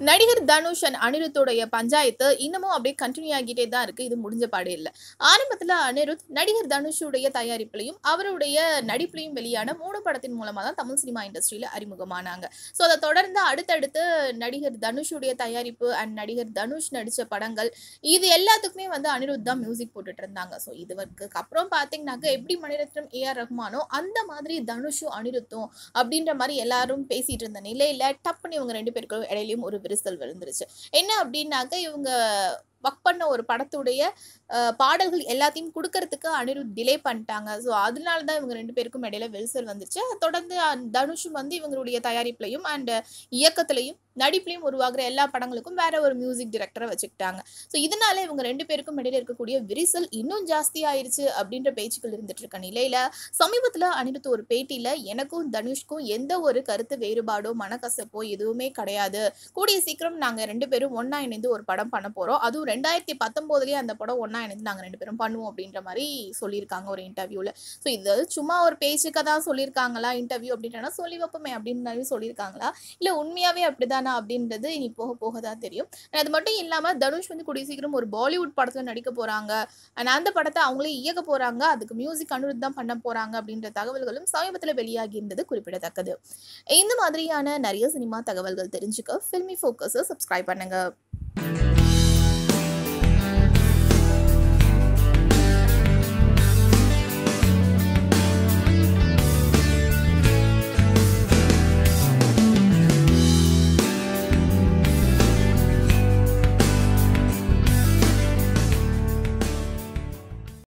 நடிகர் தனுஷ் அண்ட் அனிருத்தோடைய பஞ்சாயத்து இன்னமும் அப்படியே கண்டினியூ ஆகிட்டே தான் இருக்கு இது முடிஞ்ச பாடு இல்லை ஆரம்பத்தில் அனிருத் நடிகர் தனுஷுடைய தயாரிப்புலையும் அவருடைய நடிப்புலையும் வெளியான மூணு படத்தின் மூலமாக தான் தமிழ் சினிமா இண்டஸ்ட்ரியில் அறிமுகமானாங்க ஸோ அதை தொடர்ந்து அடுத்தடுத்து நடிகர் தனுஷுடைய தயாரிப்பு அண்ட் நடிகர் தனுஷ் நடித்த படங்கள் இது எல்லாத்துக்குமே வந்து அனிருத் தான் மியூசிக் போட்டுட்டு இருந்தாங்க ஸோ இதுவருக்கு அப்புறம் பார்த்தீங்கன்னாக்க எப்படி மணிரத்னம் ஏஆர் ரஹ்மானோ அந்த மாதிரி தனுஷும் அனிருத்தும் அப்படின்ற மாதிரி எல்லாரும் பேசிட்டு இருந்த நிலையில டப்புன்னு இவங்க ரெண்டு பேருக்கும் இடையிலயும் ஒரு விரிசல் விழுந்துருச்சு என்ன அப்படின்னாக்க இவங்க ஒர்க் பண்ண ஒரு படத்துடைய அஹ், பாடல்கள் எல்லாத்தையும் கொடுக்கறதுக்கு அனிருத் டிலே பண்ணிட்டாங்க ஸோ அதனால தான் இவங்க ரெண்டு பேருக்கும் இடையில விரிசல் வந்துச்சு அதை தொடர்ந்து அந்த தனுஷும் வந்து இவங்களுடைய தயாரிப்புலையும் அண்ட் இயக்கத்துலையும் நடிப்புலையும் உருவாகிற எல்லா படங்களுக்கும் வேற ஒரு மியூசிக் டைரக்டரை வச்சுக்கிட்டாங்க ஸோ இதனால இவங்க ரெண்டு பேருக்கும் இடையில இருக்கக்கூடிய விரிசல் இன்னும் ஜாஸ்தி ஆயிருச்சு அப்படின்ற பேச்சுக்கள் இருந்துட்டு இருக்க நிலையில சமீபத்தில் அனிருத் ஒரு பேட்டியில் எனக்கும் தனுஷ்க்கும் எந்த ஒரு கருத்து வேறுபாடோ மனக்கசப்போ எதுவுமே கிடையாது கூடிய சீக்கிரம் நாங்கள் ரெண்டு பேரும் ஒன்றா இணைந்து ஒரு படம் பண்ண போகிறோம் அதுவும் ரெண்டாயிரத்தி பத்தொம்போதுலேயே அந்த படம் ஒன்றா இணைந்து நாங்கள் ரெண்டு பேரும் பண்ணுவோம் அப்படின்ற மாதிரி சொல்லியிருக்காங்க ஒரு இன்டர்வியூவில் ஸோ இது சும்மா ஒரு பேச்சுக்கு தான் சொல்லியிருக்காங்களா இன்டர்வியூ அப்படின்றனா சொல்லி வைப்போமே அப்படின்னு மாதிரி சொல்லியிருக்காங்களா இல்லை உண்மையாகவே அப்படிதானா அப்படின்றது இனி போக போக தான் தெரியும் And அது மட்டும் இல்லாமல் தனுஷ் வந்து கூடிய சீக்கிரம் ஒரு பாலிவுட் படத்தில் நடிக்க போகிறாங்க அண்ட் அந்த படத்தை அவங்களே இயக்க போகிறாங்க அதுக்கு மியூசிக் அனுருத் தான் பண்ண போகிறாங்க அப்படின்ற தகவல்களும் சமீபத்தில் வெளியாகி இருந்தது குறிப்பிடத்தக்கது இந்த மாதிரியான நிறைய சினிமா தகவல்கள் தெரிஞ்சுக்க ஃபில்மி ஃபோக்கஸை சப்ஸ்கிரைப் பண்ணுங்க